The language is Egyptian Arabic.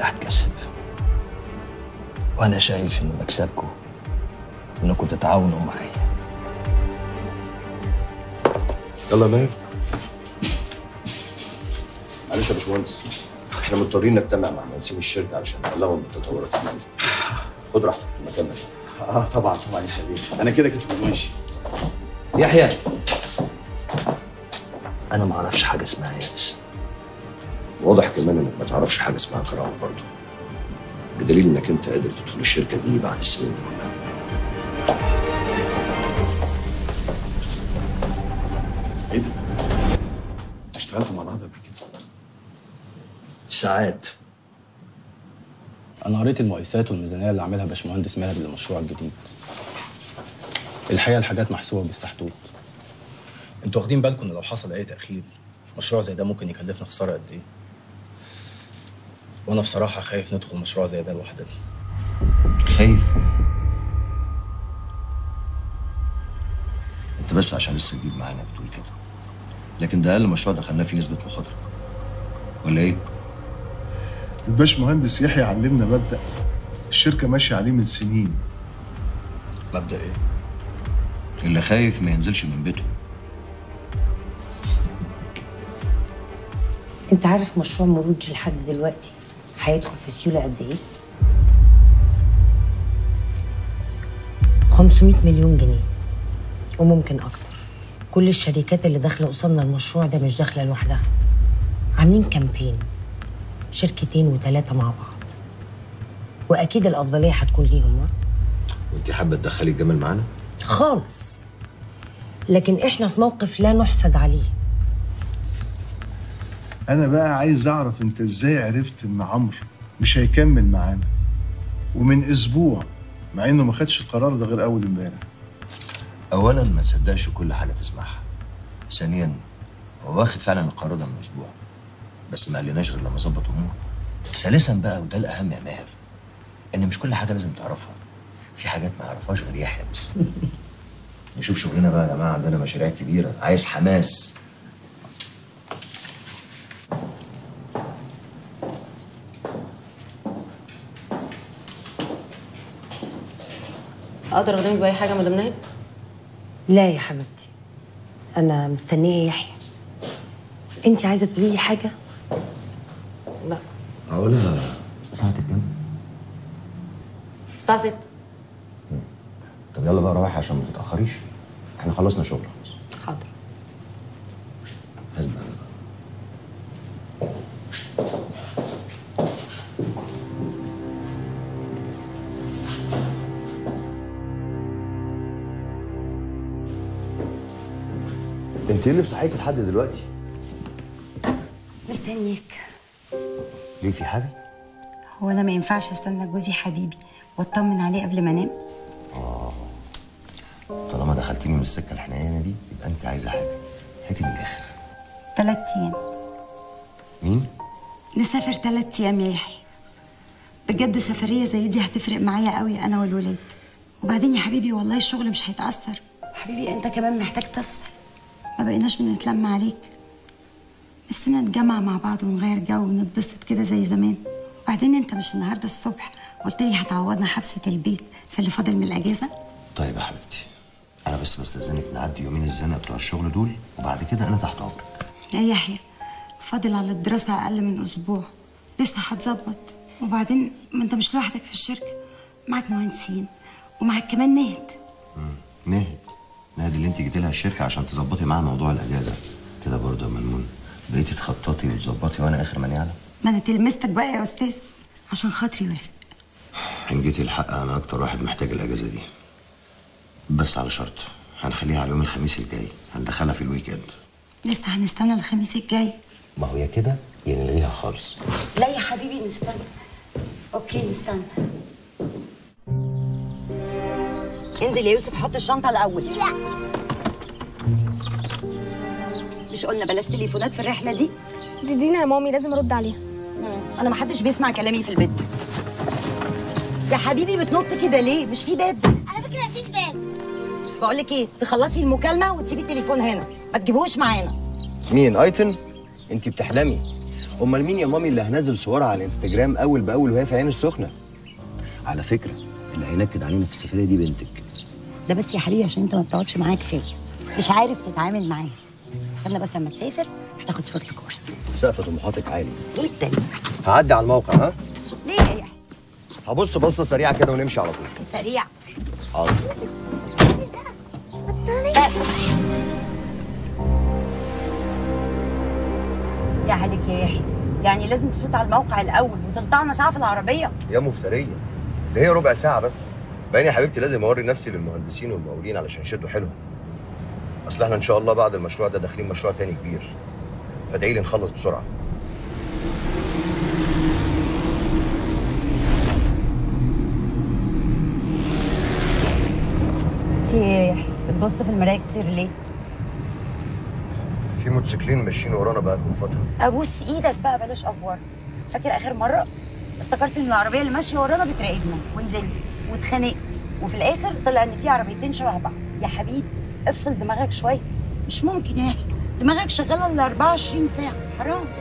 اللي هتكسب وانا شايف ان مكسبكم انكم تتعاونوا معايا يلا يا ماهر معلش يا باشمهندس احنا مضطرين نجتمع مع مهندسين الشركه علشان نبلغهم بالتطورات اللي عندك خد راحتك في المكان ده اه طبعا طبعا يا حبيبي انا كده كنت ماشي يحيى انا ما اعرفش حاجه اسمها يأس واضح كمان انك ما تعرفش حاجه اسمها كرامه برضه بدليل انك انت قادر تدخل الشركه دي بعد السنين دي كلها ايه ده؟ انتوا اشتغلتوا مع بعض قبل كده؟ ساعات انا قريت المقايسات والميزانيه اللي عاملها باشمهندس ماهر للمشروع الجديد الحقيقه الحاجات محسوبه بالسحتوت انتوا واخدين بالكم ان لو حصل اي تاخير مشروع زي ده ممكن يكلفنا خساره قد ايه وانا بصراحه خايف ندخل مشروع زي ده لوحدنا خايف انت بس عشان لسه جديد معانا بتقول كده لكن ده اقل مشروع دخلناه فيه نسبه مخاطره ولا ايه؟ الباش مهندس يحيى علمنا مبدأ الشركة ماشية عليه من سنين مبدا ايه اللي خايف ما ينزلش من بيته انت عارف مشروع مروج لحد دلوقتي هيدخل في سيوله قد ايه 500 مليون جنيه وممكن اكتر كل الشركات اللي داخله قصادنا المشروع ده مش داخله لوحدها عاملين كامبين شركتين وثلاثه مع بعض واكيد الافضليه هتكون ليهم ها؟ وانت حابه تدخلي الجمل معانا؟ خالص لكن احنا في موقف لا نحسد عليه أنا بقى عايز أعرف أنت إزاي عرفت إن عمرو مش هيكمل معانا ومن أسبوع مع إنه ما خدش القرار ده غير أول إمبارح اولا ما تصدقش كل حاجه تسمعها ثانيا هو واخد فعلا القرار ده من اسبوع بس ما قالناش غير لما ظبط اموره ثالثا بقى وده الاهم يا ماهر ان مش كل حاجه لازم تعرفها في حاجات ما يعرفهاش غير يحيى بس نشوف شغلنا بقى يا جماعه عندنا مشاريع كبيره عايز حماس اقدر اخدمك باي حاجه مدام نهد لا يا حبيبتي انا مستنيه يحيى انت عايزه تقولي لي حاجه لا اقولها ساعه الجنة الساعه 6 طب يلا بقى روحي عشان ما تتاخريش احنا خلصنا شغل خلاص حاضر حسب الله انت ايه اللي مصحيك لحد دلوقتي؟ مستنيك ليه في حاجه؟ هو انا ما ينفعش استنى جوزي حبيبي واطمن عليه قبل ما انام طالما دخلتيني من السكه الحنينه دي يبقى انت عايزه حاجه هاتي من الاخر تلات ايام مين؟ نسافر تلات ايام يا يحيى بجد سفريه زي دي هتفرق معايا قوي انا والولاد وبعدين يا حبيبي والله الشغل مش هيتاثر حبيبي انت كمان محتاج تفصل ما بقيناش بنتلم عليك نفسنا نتجمع مع بعض ونغير جو ونتبسط كده زي زمان وبعدين انت مش النهارده الصبح قلت لي هتعوضنا حبسه البيت في اللي فاضل من الاجازه طيب يا حبيبتي انا بس بستاذنك نعدي يومين الزنقه بتوع الشغل دول وبعد كده انا تحت امرك يا يحيى فاضل على الدراسة أقل من أسبوع لسه هتظبط وبعدين ما أنت مش لوحدك في الشركة معاك مهندسين ومعاك كمان نهد ناهد ناهد اللي انت جيتي لها الشركه عشان تظبطي معاها موضوع الاجازه كده برضه يا منمون بقيتي تخططي وتظبطي وانا اخر من يعلم ما أنا تلمستك بقى يا أستاذ عشان خاطري وافق ان جيتي الحق انا اكتر واحد محتاج الاجازه دي بس على شرط هنخليها على يوم الخميس الجاي هندخلها في الويك اند لسه هنستنى الخميس الجاي ما هو يا كده يا نلغيها خالص لا يا حبيبي نستنى أوكي نستنى انزل يا يوسف حط الشنطة الأول لا مش قلنا بلاش تليفونات في الرحلة دي؟ دي دينا يا مامي لازم ارد عليها انا ما حدش بيسمع كلامي في البيت يا حبيبي بتنط كده ليه مش في باب على فكره مفيش باب بقول لك ايه تخلصي المكالمه وتسيبي التليفون هنا ما تجيبوش معانا مين ايتن انت بتحلمي امال مين يا مامي اللي هنزل صورها على الانستجرام اول باول وهي في العين السخنه على فكره اللي هينكد علينا في السفريه دي بنتك ده بس يا حبيبي عشان انت ما بتقعدش معايا كفايه مش عارف تتعامل معاها استنى بس لما تسافر هتاخد شورت كورس سقف طموحاتك عالي جدا هعدي على الموقع ها ليه يا يحيى هبص بصه سريعه كده ونمشي على طول سريع حاضر يا عليك يا يحيى يعني لازم تفوت على الموقع الاول وتلطعنا ساعه في العربيه يا مفتريه ده هي ربع ساعه بس باين يا حبيبتي لازم اوري نفسي للمهندسين والمقاولين علشان يشدوا حيلهم اصل احنا ان شاء الله بعد المشروع ده داخلين مشروع تاني كبير فادعي لي نخلص بسرعه في ايه يا يحيى بتبص في المرايه كتير ليه في موتوسيكلين ماشيين ورانا بقى لهم فتره ابوس ايدك بقى بلاش افور فاكر اخر مره افتكرت ان العربيه اللي ماشيه ورانا بتراقبنا ونزلت واتخانقت وفي الاخر طلع ان في عربيتين شبه بعض يا حبيبي افصل دماغك شويه مش ممكن يا اخي دماغك شغاله ال 24 ساعه حرام